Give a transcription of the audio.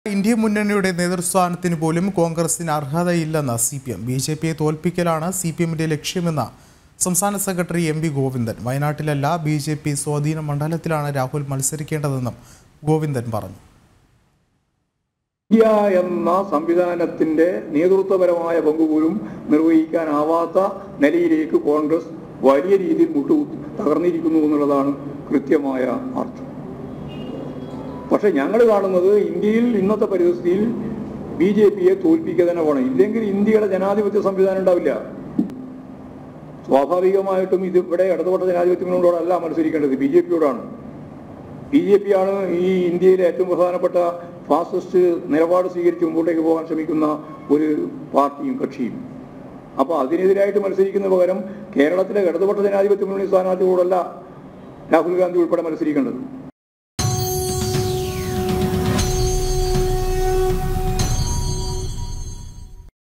India മുന്നണിയുടെ നേതൃസ്ഥാനത്തിന് പോലും കോൺഗ്രസിന് അർഹതയില്ലെന്ന് സി പി എം ബി ജെ പിയെ തോൽപ്പിക്കലാണ് സി പി എമ്മിന്റെ ലക്ഷ്യമെന്ന് സംസ്ഥാന സെക്രട്ടറി എം വി ഗോവിന്ദൻ വയനാട്ടിലല്ല ബി ജെ പി സ്വാധീന മണ്ഡലത്തിലാണ് രാഹുൽ മത്സരിക്കേണ്ടതെന്നും ഗോവിന്ദൻ പറഞ്ഞു ഇന്ത്യ എന്ന സംവിധാനത്തിന്റെ നേതൃത്വപരമായ പങ്ക് പോലും നിർവഹിക്കാനാവാത്ത നിലയിലേക്ക് കോൺഗ്രസ് വലിയ രീതിയിൽ മുട്ടു തകർന്നിരിക്കുന്നു എന്നുള്ളതാണ് കൃത്യമായ അർത്ഥം പക്ഷെ ഞങ്ങൾ കാണുന്നത് ഇന്ത്യയിൽ ഇന്നത്തെ പരിസ്ഥിതിയിൽ ബി ജെ പിയെ തോൽപ്പിക്കുക തന്നെ വേണം ഇല്ലെങ്കിൽ ഇന്ത്യയുടെ ജനാധിപത്യ സംവിധാനം ഉണ്ടാവില്ല സ്വാഭാവികമായിട്ടും ഇത് ഇവിടെ ഇടതുപക്ഷ ജനാധിപത്യങ്ങളോടല്ല മത്സരിക്കേണ്ടത് ബി ജെ പിയോടാണ് ബി ജെ പി ആണ് ഈ ഇന്ത്യയിലെ ഏറ്റവും പ്രധാനപ്പെട്ട ഫാസിസ്റ്റ് നിലപാട് സ്വീകരിച്ച് മുമ്പോട്ടേക്ക് പോകാൻ ശ്രമിക്കുന്ന ഒരു പാർട്ടിയും കക്ഷിയും അപ്പോൾ അതിനെതിരായിട്ട് മത്സരിക്കുന്ന പകരം കേരളത്തിലെ ഇടതുപക്ഷ ജനാധിപത്യ മുന്നണി സ്ഥാനാർത്ഥികളോടല്ല രാഹുൽ ഗാന്ധി ഉൾപ്പെടെ മത്സരിക്കേണ്ടത്